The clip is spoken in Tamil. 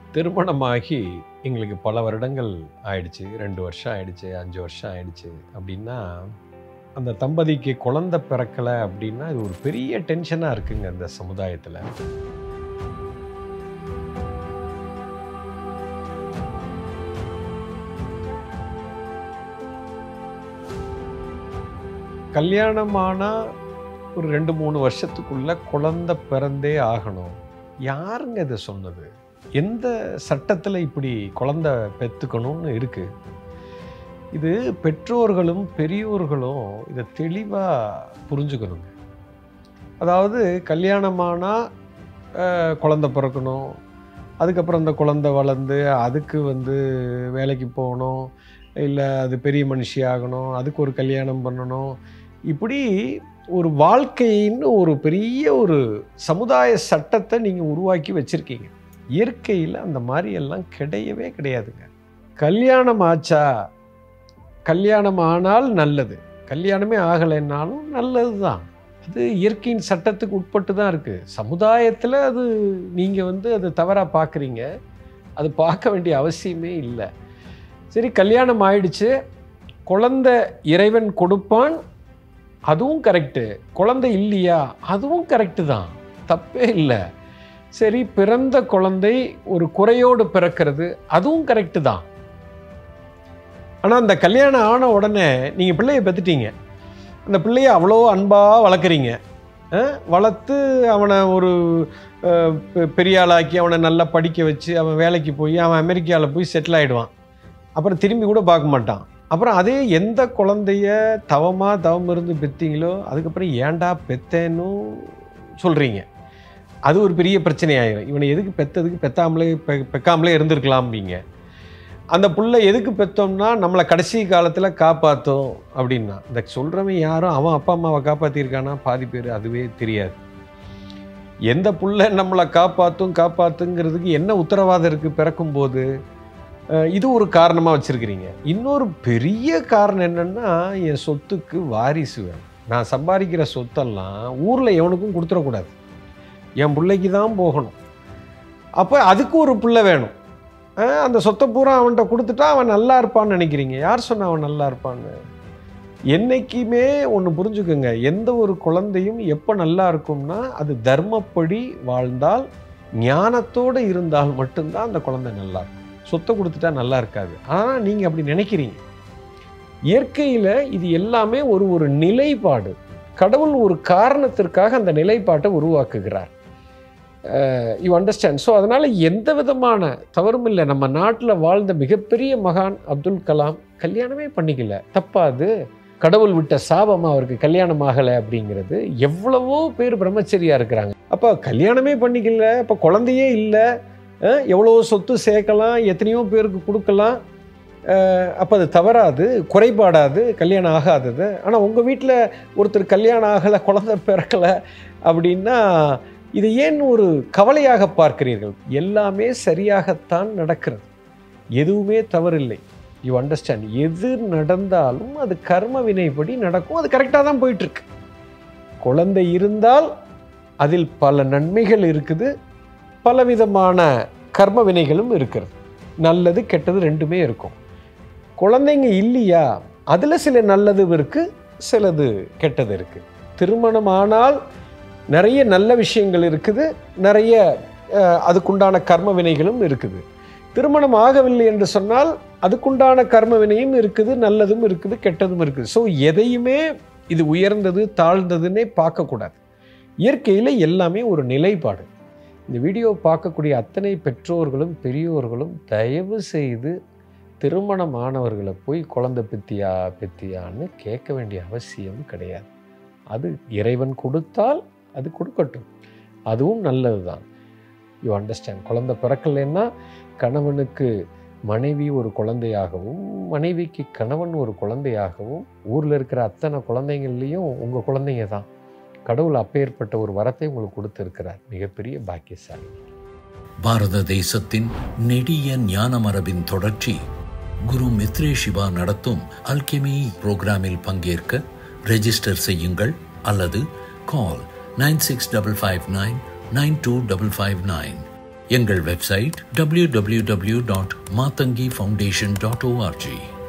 திருமணமாகி எங்களுக்கு பல வருடங்கள் ஆயிடுச்சு ரெண்டு வருஷம் ஆயிடுச்சு அஞ்சு வருஷம் ஆயிடுச்சு அப்படின்னா அந்த தம்பதிக்கு குழந்தை பிறக்கலை அப்படின்னா இது ஒரு பெரிய டென்ஷனாக இருக்குங்க இந்த சமுதாயத்தில் கல்யாணமானா ஒரு ரெண்டு மூணு வருஷத்துக்குள்ள குழந்தை பிறந்தே ஆகணும் யாருங்க இதை சொன்னது எந்த சட்டத்தில் இப்படி குழந்தை பெற்றுக்கணும்னு இருக்கு இது பெற்றோர்களும் பெரியோர்களும் இதை தெளிவாக புரிஞ்சுக்கணுங்க அதாவது கல்யாணமானா அஹ், குழந்தை பிறக்கணும் அதுக்கப்புறம் அந்த குழந்தை வளர்ந்து அதுக்கு வந்து வேலைக்கு போகணும் இல்லை அது பெரிய மனுஷி ஆகணும் அதுக்கு ஒரு கல்யாணம் பண்ணணும் இப்படி ஒரு வாழ்க்கைன்னு ஒரு பெரிய ஒரு சமுதாய சட்டத்தை நீங்கள் உருவாக்கி வச்சுருக்கீங்க இயற்கையில் அந்த மாதிரி எல்லாம் கிடையவே கிடையாதுங்க கல்யாணம் ஆச்சா கல்யாணம் ஆனால் நல்லது கல்யாணமே ஆகலைன்னாலும் நல்லது தான் அது இயற்கையின் சட்டத்துக்கு உட்பட்டு தான் இருக்குது சமுதாயத்தில் அது நீங்கள் வந்து அது தவறாக பார்க்குறீங்க அது பார்க்க வேண்டிய அவசியமே இல்லை சரி கல்யாணம் ஆயிடுச்சு குழந்தை இறைவன் கொடுப்பான் அதுவும் கரெக்டு குழந்தை இல்லையா அதுவும் கரெக்டு தான் தப்பே இல்லை சரி பிறந்த குழந்தை ஒரு குறையோடு பிறக்கிறது அதுவும் கரெக்டு தான் ஆனால் அந்த கல்யாணம் ஆன உடனே நீங்கள் பிள்ளையை பெற்றுட்டீங்க அந்த பிள்ளைய அவ்வளோ அன்பாக வளர்க்குறீங்க அஹ், வளர்த்து அவனை ஒரு அஹ், பெ- பெரிய ஆளாக்கி அவனை நல்லா படிக்க வச்சு அவன் வேலைக்கு போய் அவன் அமெரிக்காவில் போய் செட்டில் ஆகிடுவான் அப்புறம் திரும்பி கூட பார்க்க மாட்டான் அப்புறம் அதே எந்த குழந்தைய தவமாக தவம் இருந்து பெற்றீங்களோ அதுக்கப்புறம் ஏன்டா பெத்தேன்னு சொல்கிறீங்க அது ஒரு பெரிய பிரச்சனை ஆயிரும் இவனை எதுக்கு பெத்ததுக்கு பெத்தாமலே பெ பெக்காமலே இருந்திருக்கலாம்பீங்க அந்த புள்ள எதுக்கு பெத்தோம்னா நம்மளை கடைசி காலத்தில் காப்பாற்றும் அப்படின்னா இந்த சொல்கிறவன் யாரும் அவன் அப்பா அம்மாவை காப்பாற்றிருக்கானா பாதி பேர் அதுவே தெரியாது எந்த புள்ள நம்மளை காப்பாற்றும் காப்பாற்றுங்கிறதுக்கு என்ன உத்தரவாதம் இருக்குது பிறக்கும்போது அஹ், இது ஒரு காரணமாக வச்சுருக்கிறீங்க இன்னொரு பெரிய காரணம் என்னென்னா என் சொத்துக்கு வாரிசு வேணும் நான் சம்பாதிக்கிற சொத்தெல்லாம் ஊரில் எவனுக்கும் கொடுத்துடக்கூடாது என் பிள்ளைக்கு தான் போகணும் அப்போ அதுக்கு ஒரு பிள்ளை வேணும் அஹ், அந்த சொத்தை பூரா அவன்கிட்ட கொடுத்துட்டா அவன் நல்லா இருப்பான்னு நினைக்கிறீங்க யார் சொன்னா அவன் நல்லா இருப்பான்னு என்னைக்குமே ஒன்று புரிஞ்சுக்கோங்க எந்த ஒரு குழந்தையும் எப்போ நல்லா இருக்கும்னா அது தர்மப்படி வாழ்ந்தால் ஞானத்தோடு இருந்தால் மட்டும்தான் அந்த குழந்தை நல்லா இருக்கும் சொத்தை கொடுத்துட்டா நல்லா இருக்காது ஆனால் நீங்கள் அப்படி நினைக்கிறீங்க இயற்கையில் இது எல்லாமே ஒரு ஒரு நிலைப்பாடு கடவுள் ஒரு காரணத்திற்காக அந்த நிலைப்பாட்டை உருவாக்குகிறார் யூ அண்டர்ஸ்டாண்ட் ஸோ அதனால் எந்த விதமான தவறும் இல்லை நம்ம நாட்டில் வாழ்ந்த மிகப்பெரிய மகான் அப்துல் கலாம் கல்யாணமே பண்ணிக்கல தப்பா அது கடவுள் விட்ட சாபம் அவருக்கு கல்யாணம் ஆகலை அப்படிங்கிறது எவ்வளவோ பேர் பிரம்மச்சரியா இருக்கிறாங்க அப்போ கல்யாணமே பண்ணிக்கல அப்போ குழந்தையே இல்லை எவ்வளவோ சொத்து சேர்க்கலாம் எத்தனையோ பேருக்கு கொடுக்கலாம் அப்போ அது தவறாது குறைபாடாது கல்யாணம் ஆகாதது ஆனால் உங்கள் வீட்டில் ஒருத்தர் கல்யாணம் ஆகலை குழந்தை பிறக்கலை அப்படின்னா இது ஏன் ஒரு கவலையாக பார்க்கிறீர்கள் எல்லாமே சரியாகத்தான் நடக்கிறது எதுவுமே தவறில்லை யூ அண்டர்ஸ்டாண்ட் எது நடந்தாலும் அது கர்ம வினைப்படி நடக்கும் அது கரெக்டாக தான் போயிட்டுருக்கு குழந்தை இருந்தால் அதில் பல நன்மைகள் இருக்குது பலவிதமான கர்ம வினைகளும் இருக்கிறது நல்லது கெட்டது ரெண்டுமே இருக்கும் குழந்தைங்க இல்லையா அதில் சில நல்லதும் இருக்குது சிலது கெட்டது இருக்குது திருமணம் ஆனால் நிறைய நல்ல விஷயங்கள் இருக்குது நிறைய அஹ், அதுக்குண்டான கர்ம வினைகளும் இருக்குது திருமணம் ஆகவில்லை என்று சொன்னால் அதுக்குண்டான கர்ம வினையும் இருக்குது நல்லதும் இருக்குது கெட்டதும் இருக்குது ஸோ எதையுமே இது உயர்ந்தது தாழ்ந்ததுன்னே பார்க்கக்கூடாது இயற்கையில் எல்லாமே ஒரு நிலைப்பாடு இந்த வீடியோ பார்க்கக்கூடிய அத்தனை பெற்றோர்களும் பெரியோர்களும் தயவு செய்து திருமணம் ஆனவர்களை போய் குழந்தை பெத்தியா பெத்தியான்னு கேட்க வேண்டிய அவசியம் கிடையாது அது இறைவன் கொடுத்தால் அது கொடுக்கட்டும் அதுவும் நல்லது தான் யூ அண்டர்ஸ்டாண்ட் குழந்தை பிறக்கலைன்னா கணவனுக்கு மனைவி ஒரு குழந்தையாகவும் மனைவிக்கு கணவன் ஒரு குழந்தையாகவும் ஊரில் இருக்கிற அத்தனை குழந்தைங்கள்லேயும் உங்கள் குழந்தைங்க தான் கடவுள் அப்பேற்பட்ட ஒரு வரத்தை உங்களுக்கு கொடுத்துருக்கிறார் மிகப்பெரிய பாக்கியசாலி பாரத தேசத்தின் நெடிய ஞான மரபின் தொடர்ச்சி குரு மித்ரே சிவா நடத்தும் அல்கெமி புரோகிராமில் பங்கேற்க ரெஜிஸ்டர் செய்யுங்கள் அல்லது call nine six double five nine nine two double five nine எங்கள் வெப்சைட் www.matangi foundation.org